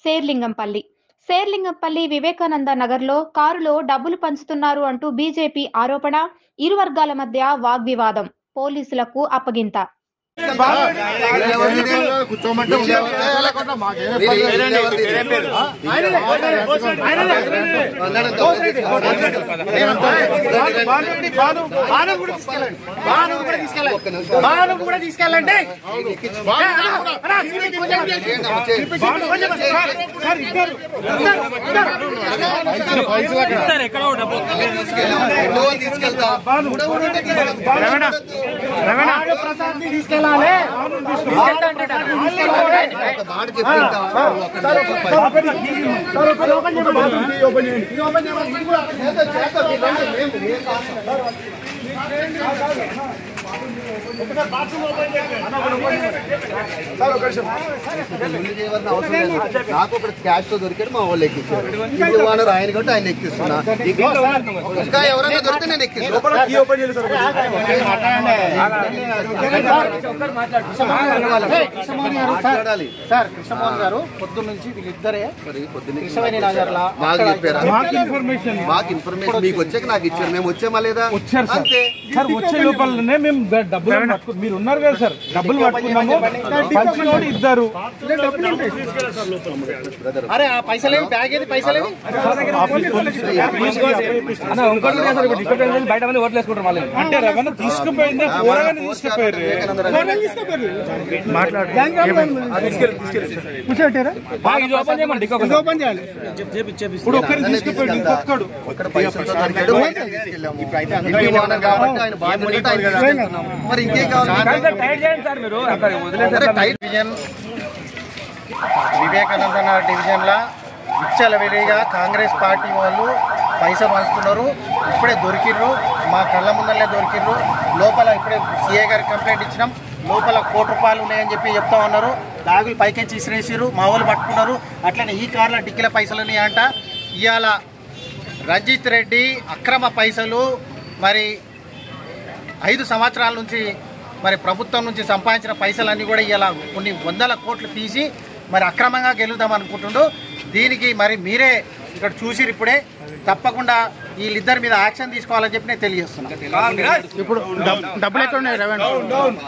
శేర్లింగంపల్లి శేర్లింగంపల్లి వివేకానంద నగర్లో కారులో డబ్బులు పంచుతున్నారు అంటూ బీజేపీ ఆరోపణ ఇరు వర్గాల మధ్య వాగ్వివాదం పోలీసులకు అప్పగింత కూర్చోమంటే ఉండేవాళ్ళు. మాకేం బాను కూడా తీసుకెళ్ళండి బాను ప్రసాద్ ని తీసుకెళ్ళాలి నాకు ఒక క్యాష్ తో దొరికాడు మా వాళ్ళు ఎక్కించారు ఇంటి ఓనర్ ఆయన కాబట్టి ఆయన ఎక్కిస్తున్నా ఇంకా ఎవరైనా దొరికితే నేను ఎక్కిస్తాను కృష్ణమోహన్ గారు సార్ మాట్లాడాలి సార్ కృష్ణమోహన్ గారు పొద్దున్న నుంచి వీళ్ళిద్దరే మరి పొద్దున్న కృష్ణవేణి నగర్ లా మాకు చెప్పారా మాకు ఇన్ఫర్మేషన్ మాకు ఇన్ఫర్మేషన్ మీకు వచ్చాక నాకు ఇచ్చారు మేము వచ్చామా లేదా వచ్చారు సార్ అంతే సార్ వచ్చే లోపలనే మేము ద- డబ్బులు పట్టుకు మీరు ఉన్నారు కదా సార్ డబ్బులు పట్టుకున్నాము పంచినోడు ఇద్దరు అరే ఆ పైసలేవి బ్యాగ్ ఏది పైసలేవి బయట మంది ఓట్లు వేసుకుంటారు మళ్ళీ అంటే రవాణా తీసుకుపోయిందా పోరగానే తీసుకుపోయారు ఇది ఓపెన్ చేయమండి ఇప్పుడు ఒక్కరు తీసుకుపోయాడు ఇంకొకడు ఇక్కడ పైసలతో దొరికాడు తీసుకెళ్ళాము. ఇంటి ఓనర్ కాబట్టి ఆయన బాధ్యత కాబట్టి ఆయన తీసుకెళ్తున్నాము. మరి ఇంకేం కావాలి టైట్ చేయండి సార్ మీరు అక్కడ వదిలేసి సరే, టైట్ డివిజన్ వివేకానంద నగర్ డివిజన్లో విచ్చలవిడిగా కాంగ్రెస్ పార్టీ వాళ్ళు పైసలు పంచుతున్నారు ఇప్పుడే దొరికిర్రు మా కళ్ళ ముందరనే దొరికిర్రు లోపల ఇప్పుడే సీఏ గారికి కంప్లైంట్ ఇచ్చినాం లోపల కోటి రూపాయలు ఉన్నాయని చెప్పి చెప్తా ఉన్నారు బ్యాగులు పైకెచ్చి ఇసిరేసిర్రు మా వాళ్ళు పట్టుకున్నారు అట్లనే ఈ కార్ల డిక్కిల పైసలు ఉన్నాయంట ఇవాళ రంజిత్ రెడ్డి అక్రమ పైసలు మరి ఐదు సంవత్సరాల నుంచి మరి ప్రభుత్వం నుంచి సంపాదించిన పైసలన్నీ కూడా ఇలా కొన్ని వందల కోట్లు తీసి మరి అక్రమంగా గెలుద్దాం అనుకుంటుండు దీనికి మరి మీరే ఇక్కడ చూసిరు ఇప్పుడే తప్పకుండా వీళ్ళిద్దరి మీద యాక్షన్ తీసుకోవాలని చెప్పి నేను తెలియజేస్తున్నాను ఇప్పుడు డబ్బులు ఎక్కడ ఉన్నాయి రవాణా